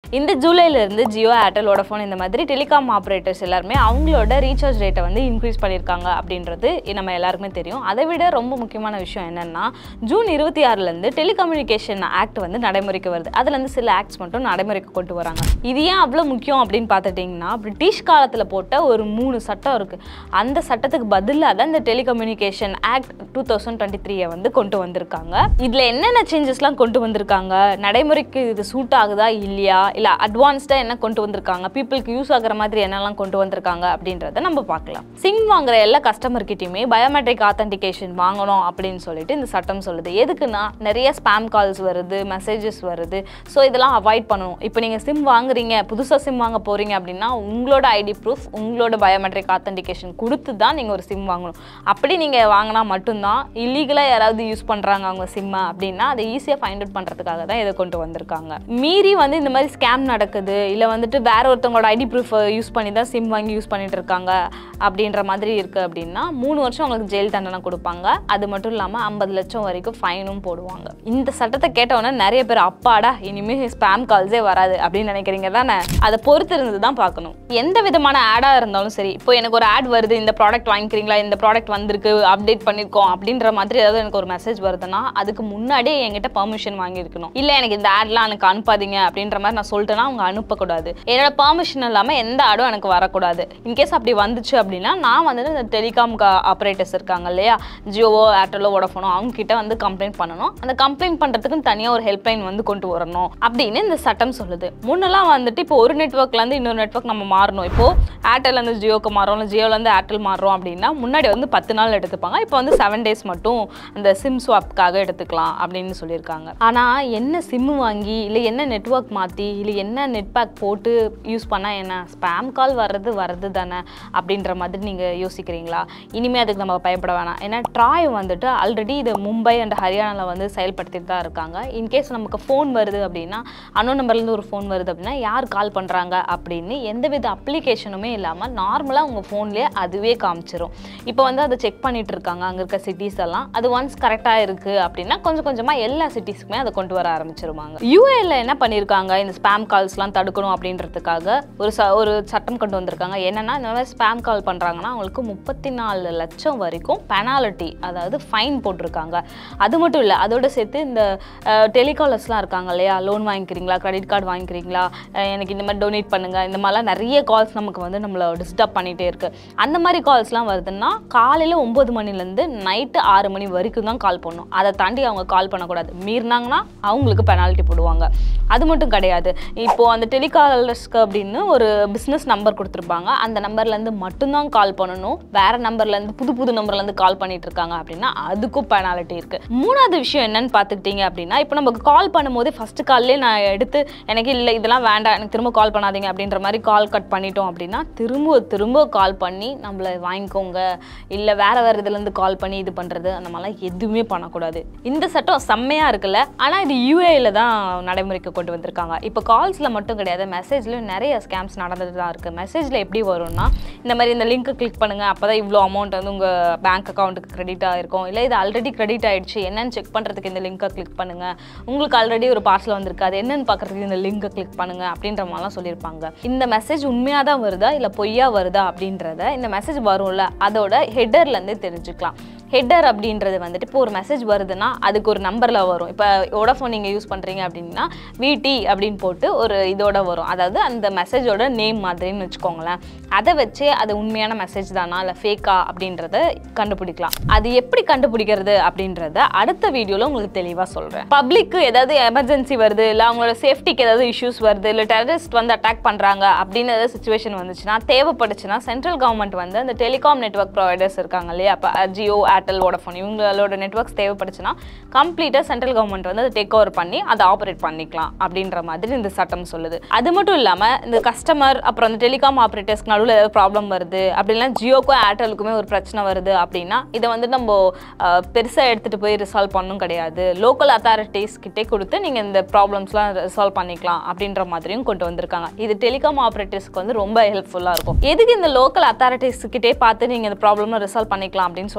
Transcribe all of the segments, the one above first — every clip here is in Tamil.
இந்த ஜூலைல இருந்து ஜியோ ஏர்டெல் வோடஃபோன் இந்த மாதிரி டெலிகாம் ஆப்ரேட்டர்ஸ் எல்லாருமே அவங்களோட ரீசார்ஜ் ரேட்டை வந்து இன்க்ரீஸ் பண்ணியிருக்காங்க அப்படின்றது நம்ம எல்லாருக்குமே தெரியும் அதை விட ரொம்ப முக்கியமான விஷயம் என்னன்னா ஜூன் இருபத்தி ஆறுலேருந்து டெலிகம்யூனிகேஷன் ஆக்ட் வந்து நடைமுறைக்கு வருது அதுலேருந்து சில ஆக்ட்ஸ் மட்டும் நடைமுறைக்கு கொண்டு வராங்க இது ஏன் அவ்வளோ முக்கியம் அப்படின்னு பார்த்துட்டிங்கன்னா பிரிட்டிஷ் காலத்தில் போட்ட ஒரு மூணு சட்டம் இருக்குது அந்த சட்டத்துக்கு பதிலாக தான் இந்த telecommunication act two thousand twenty த்ரீயை வந்து கொண்டு வந்திருக்காங்க இதில் என்னென்ன சேஞ்சஸ்லாம் கொண்டு வந்திருக்காங்க நடைமுறைக்கு இது சூட் ஆகுதா இல்லையா இல்லை அட்வான்ஸ்டாக என்ன கொண்டு வந்திருக்காங்க பீப்புளுக்கு யூஸ் ஆகுற மாதிரி என்னெல்லாம் கொண்டு வந்திருக்காங்க அப்படின்றத நம்ம பார்க்கலாம் சிம் வாங்குற எல்லா கஸ்டமர்கிட்டயுமே பயோமெட்ரிக் ஆத்தென்டிகேஷன் வாங்கணும் அப்படின்னு சொல்லிட்டு இந்த சட்டம் சொல்லுது எதுக்குன்னா நிறைய ஸ்பாம் கால்ஸ் வருது மெசேஜஸ் வருது ஸோ இதெல்லாம் அவாய்ட் பண்ணணும் இப்போ நீங்கள் சிம் வாங்குறீங்க புதுசாக சிம் வாங்க போகிறீங்க அப்படின்னா உங்களோட ஐடி ப்ரூஃப் உங்களோட பயோமெட்ரிக் ஆத்தென்டிகேஷன் கொடுத்து தான் நீங்கள் ஒரு சிம் வாங்கணும் அப்படி நீங்கள் வாங்கினா மட்டும்தான் இல்லீகலாக யாராவது யூஸ் பண்ணுறாங்க அவங்க சிம்மை அப்படின்னா அதை ஈஸியாக ஃபைண்ட் அவுட் பண்ணுறதுக்காக தான் இதை கொண்டு வந்திருக்காங்க மீறி வந்து இந்த மாதிரி ஸ்கேம் நடக்குது இல்லை வந்துட்டு வேற ஒருத்தவங்களோட ஐடி ப்ரூஃப் யூஸ் பண்ணி தான் சிம் வாங்கி யூஸ் பண்ணிட்டு இருக்காங்க அப்படின்ற மாதிரி இருக்குது அப்படின்னா மூணு வருஷம் உங்களுக்கு ஜெயில் தண்டனை கொடுப்பாங்க அது மட்டும் இல்லாமல் ஐம்பது லட்சம் வரைக்கும் ஃபைனும் போடுவாங்க இந்த சட்டத்தை கேட்டவுடனே நிறைய பேர் அப்பாடா இனிமேல் ஸ்பேம் கால்ஸே வராது அப்படின்னு நினைக்கிறீங்க தானே அதை பொறுத்து இருந்து தான் பார்க்கணும் எந்த விதமான ஆடாக இருந்தாலும் சரி இப்போ எனக்கு ஒரு ஆட் வருது இந்த ப்ராடக்ட் வாங்கிக்கிறீங்களா இந்த ப்ராடக்ட் வந்திருக்கு அப்டேட் பண்ணியிருக்கோம் அப்படின்ற மாதிரி ஏதாவது எனக்கு ஒரு மெசேஜ் வருதுன்னா அதுக்கு முன்னாடியே என்கிட்ட பர்மிஷன் வாங்கியிருக்கணும் இல்லை எனக்கு இந்த ஆட்லாம் எனக்கு அனுப்பாதீங்க அப்படின்ற மாதிரி நான் சொல்லிட்டேன்னா அவங்க அனுப்பக்கூடாது என்னோட பர்மிஷன் இல்லாமல் எந்த ஆடும் எனக்கு வரக்கூடாது இன்கேஸ் அப்படி வந்துச்சு அப்படின்னா நான் வந்துட்டு இந்த டெலிகாம் ஆப்ரேட்டர்ஸ் இருக்காங்க இல்லையா ஜியோவோ ஏர்டெலோ வோடஃபோனோ அவங்க கிட்ட வந்து கம்ப்ளைண்ட் பண்ணணும் அந்த கம்ப்ளைண்ட் பண்ணுறதுக்கு தனியாக ஒரு ஹெல்ப்லைன் வந்து கொண்டு வரணும் அப்படின்னு இந்த சட்டம் சொல்லுது முன்னெல்லாம் வந்துட்டு இப்போ ஒரு நெட்ஒர்க்லேருந்து இன்னொரு நெட்ஒர்க் நம்ம மாறணும் இப்போ ஏர்டெல்லேருந்து ஜியோக்கு மாறோம் இல்லை ஜியோலேருந்து ஏர்டெல் மாறுறோம் அப்படின்னா முன்னாடி வந்து பத்து நாள் எடுத்துப்பாங்க இப்போ வந்து செவன் டேஸ் மட்டும் அந்த சிம் ஸ்வாப்காக எடுத்துக்கலாம் அப்படின்னு சொல்லியிருக்காங்க ஆனால் என்ன சிம் வாங்கி இல்லை என்ன நெட்ஒர்க் மாற்றி இல்லை என்ன நெட் பேக் போட்டு யூஸ் பண்ணால் என்ன ஸ்பேம் கால் வர்றது வர்றது தானே அப்படின்ற மாதிரி நீங்கள் யோசிக்கிறீங்களா இனிமேல் அதுக்கு நம்ம பயப்பட வேணாம் ஏன்னா ட்ராய் வந்துட்டு ஆல்ரெடி இது மும்பை அண்ட் ஹரியானாவில் வந்து செயல்படுத்திட்டு தான் இருக்காங்க இன்கேஸ் நமக்கு ஃபோன் வருது அப்படின்னா அன்னோ நம்பர்லேருந்து ஒரு ஃபோன் வருது அப்படின்னா யார் கால் பண்ணுறாங்க அப்படின்னு எந்தவித அப்ளிகேஷனுமே இல்லாமல் நார்மலாக உங்கள் ஃபோன்லேயே அதுவே காமிச்சிரும் இப்போ வந்து அதை செக் பண்ணிட்டு இருக்காங்க அங்கே இருக்க சிட்டிஸ் எல்லாம் அது ஒன்ஸ் கரெக்டாக இருக்குது அப்படின்னா கொஞ்சம் கொஞ்சமாக எல்லா சிட்டிஸ்க்குமே அதை கொண்டு வர ஆரம்பிச்சிருவாங்க யூஏல என்ன பண்ணியிருக்காங்க இந்த ஸ்பேம் கால்ஸ்லாம் தடுக்கணும் அப்படின்றதுக்காக ஒரு ச ஒரு சட்டம் கொண்டு வந்திருக்காங்க என்னன்னா இந்த மாதிரி ஸ்பேம் கால் பண்ணுறாங்கன்னா அவங்களுக்கு முப்பத்தி நாலு லட்சம் வரைக்கும் பெனாலிட்டி அதாவது ஃபைன் போட்டிருக்காங்க அது மட்டும் இல்லை அதோட சேர்த்து இந்த டெலிகாலர்ஸ்லாம் இருக்காங்க இல்லையா லோன் வாங்கிக்கிறீங்களா கிரெடிட் கார்டு வாங்கிக்கிறீங்களா அஹ் எனக்கு இந்த மாதிரி டொனேட் பண்ணுங்க இந்த மாதிரிலாம் நிறைய கால்ஸ் நமக்கு வந்து நம்மளை டிஸ்டர்ப் பண்ணிகிட்டே இருக்கு அந்த மாதிரி கால்ஸ்லாம் வருதுன்னா காலையில் ஒம்பது மணிலேருந்து நைட்டு ஆறு மணி வரைக்கும் தான் கால் பண்ணணும் அதை தாண்டி அவங்க கால் பண்ணக்கூடாது மீறினாங்கன்னா அவங்களுக்கு பெனால்ட்டி போடுவாங்க அது மட்டும் கிடையாது இப்போது அந்த டெலிகாலர்ஸ்க்கு அப்படின்னு ஒரு பிஸ்னஸ் நம்பர் கொடுத்துருப்பாங்க அந்த நம்பர்லேருந்து மட்டும்தான் கால் பண்ணணும் வேற நம்பர்லேருந்து புது புது நம்பர்லேருந்து கால் பண்ணிட்டு இருக்காங்க அப்படின்னா அதுக்கும் பெனாலிட்டி இருக்குது மூணாவது விஷயம் என்னன்னு பார்த்துக்கிட்டீங்க அப்படின்னா இப்போ நமக்கு கால் பண்ணும்போது ஃபஸ்ட்டு கால்லே நான் எடுத்து எனக்கு இல்லை இதெல்லாம் வேண்டாம் எனக்கு திரும்ப கால் பண்ணாதீங்க அப்படின்ற மாதிரி கால் கட் பண்ணிட்டோம் அப்படின்னா திரும்ப திரும்ப கால் பண்ணி நம்மளை வாங்கிக்கோங்க இல்லை வேற வேற இதுலேருந்து கால் பண்ணி இது பண்ணுறது அந்த மாதிரிலாம் எதுவுமே பண்ணக்கூடாது இந்த சட்டம் செம்மையாக இருக்குல்ல ஆனால் இது யூஏல தான் நடைமுறைக்கு கொண்டு வந்திருக்காங்க இப்போ கால்ஸில் மட்டும் கிடையாது மெசேஜ்லையும் நிறைய ஸ்கேம்ஸ் நடந்துட்டு தான் இருக்குது மெசேஜில் எப்படி வரும்னா இந்த மாதிரி இந்த லிங்க்கை கிளிக் பண்ணுங்கள் அப்போ தான் இவ்வளோ அமௌண்ட் வந்து உங்கள் பேங்க் அக்கௌண்ட்டுக்கு கிரெடிட் ஆகிருக்கும் இல்லை இது ஆல்ரெடி கிரெடிட் ஆயிடுச்சு என்னன்னு செக் பண்ணுறதுக்கு இந்த லிங்க்கை கிளிக் பண்ணுங்கள் உங்களுக்கு ஆல்ரெடி ஒரு பார்சல் வந்திருக்கு அது என்னன்னு பார்க்குறதுக்கு இந்த லிங்கை கிளிக் பண்ணுங்க அப்படின்ற மாதிரிலாம் சொல்லியிருப்பாங்க இந்த மெசேஜ் உண்மையாக தான் வருதா இல்லை பொய்யா வருதா அப்படின்றத இந்த மெசேஜ் வரும்ல அதோட ஹெட்டர்லேருந்தே தெரிஞ்சுக்கலாம் ஹெட்டர் அப்படின்றது வந்துட்டு இப்போ ஒரு மெசேஜ் வருதுன்னா அதுக்கு ஒரு நம்பரில் வரும் இப்போ வோடாஃபோன் நீங்கள் யூஸ் பண்ணுறீங்க அப்படின்னா விடி அப்படின்னு போட்டு ஒரு இதோட வரும் அதாவது அந்த மெசேஜோட நேம் மாதிரின்னு வச்சுக்கோங்களேன் அதை வச்சே அது உண்மையான மெசேஜ் தானா இல்லை ஃபேக்கா அப்படின்றத கண்டுபிடிக்கலாம் அது எப்படி கண்டுபிடிக்கிறது அப்படின்றத அடுத்த வீடியோவில் உங்களுக்கு தெளிவாக சொல்கிறேன் பப்ளிக்கு ஏதாவது எமர்ஜென்சி வருது இல்லை அவங்களோட சேஃப்டிக்கு ஏதாவது இஷ்யூஸ் வருது இல்லை டெரரிஸ்ட் வந்து அட்டாக் பண்ணுறாங்க அப்படின்னு ஏதாவது சுச்சுவேஷன் வந்துச்சுன்னா தேவைப்பட்டுச்சுன்னா சென்ட்ரல் கவர்மெண்ட் வந்து அந்த டெலிகாம் நெட்வொர்க் ப்ரொவைடர்ஸ் இருக்காங்க இல்லையா இப்போ ஜியோ ஏர்டெல் வோடஃபோன் இவங்களோட நெட்வொர்க்ஸ் தேவைப்பட்டுச்சுன்னா கம்ப்ளீட்டாக சென்ட்ரல் கவர்மெண்ட் வந்து அதை டேக் ஓவர் பண்ணி அதை ஆப்ரேட் பண்ணிக்கலாம் அப்படின்ற மாதிரி இந்த சட்டம் சொல்லுது அது மட்டும் இல்லாமல் இந்த கஸ்டமர் அப்புறம் அந்த டெலிகாம் ஆப்ரேட்டர்ஸ்க்கு நடுவில் ஏதாவது ப்ராப்ளம் வருது அப்படின்னா ஜியோக்கும் ஏர்டெலுக்குமே ஒரு பிரச்சனை வருது அப்படின்னா இதை வந்து நம்ம பெருசாக எடுத்துகிட்டு போய் ரிசால்வ் பண்ணும் கிடையாது லோக்கல் அத்தாரிட்டிஸ் கிட்டே கொடுத்து நீங்கள் இந்த ப்ராப்ளம்ஸ்லாம் ரிசால்வ் பண்ணிக்கலாம் அப்படின்ற மாதிரியும் கொண்டு வந்திருக்காங்க இது டெலிகாம் ஆப்ரேட்டர்ஸ்க்கு வந்து ரொம்ப ஹெல்ப்ஃபுல்லாக இருக்கும் எதுக்கு இந்த லோக்கல் அத்தாரிட்டிஸ் கிட்டே பார்த்து நீங்கள் இந்த ப்ராப்ளம்லாம் ரிசால்வ் பண்ணிக்கலாம் அப்படின்னு சொல்கிறாங்கன்னா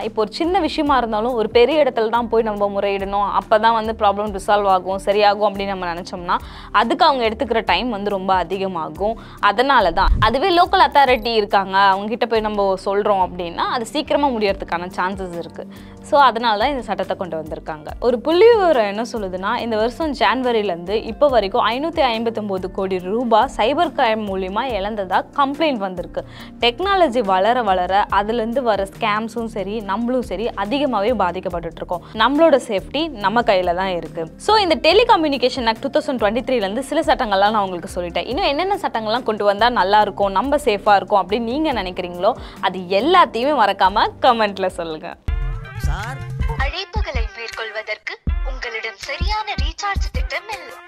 இப்போ ஒரு சின்ன விஷயமா இருந்தாலும் ஒரு பெரிய இடத்துல தான் போய் நம்ம முறையிடணும் அப்போ தான் வந்து ப்ராப்ளம் ரிசால்வ் ஆகும் சரியாகும் அப்படின்னு நம்ம நினச்சோம்னா அதுக்கு அவங்க எடுத்துக்கிற டைம் வந்து ரொம்ப அதிகமாகும் அதனால தான் அதுவே லோக்கல் அத்தாரிட்டி இருக்காங்க அவங்க கிட்ட போய் நம்ம சொல்கிறோம் அப்படின்னா அது சீக்கிரமாக முடியறதுக்கான சான்சஸ் இருக்குது ஸோ அதனால தான் இந்த சட்டத்தை கொண்டு வந்திருக்காங்க ஒரு புள்ளி விவரம் என்ன சொல்லுதுன்னா இந்த வருஷம் ஜான்வரிலேருந்து இப்போ வரைக்கும் ஐநூற்றி ஐம்பத்தொம்போது கோடி ரூபாய் சைபர் கிரைம் மூலிமா இழந்ததாக கம்ப்ளைண்ட் வந்திருக்கு டெக்னாலஜி வளர வளர அதுலேருந்து வர ஸ்கேம்ஸும் சரி நம்மளும் சரி அதிகமாகவே பாதிக்கப்பட்டுட்டு இருக்கோம் நம்மளோட சேஃப்டி நம்ம கையில் தான் இருக்குது ஸோ இந்த telecommunication act two thousand twenty த்ரீலேருந்து சில சட்டங்கள்லாம் நான் உங்களுக்கு சொல்லிட்டேன் இன்னும் என்னென்ன சட்டங்கள்லாம் கொண்டு வந்தால் நல்லா இருக்கும் நம்ம சேஃபாக இருக்கும் அப்படின்னு நீங்கள் நினைக்கிறீங்களோ அது எல்லாத்தையுமே மறக்காமல் கமெண்ட்டில் சொல்லுங்கள் சார் அழைப்புகளை மேற்கொள்வதற்கு உங்களிடம் சரியான ரீசார்ஜ் திட்டம் இல்லை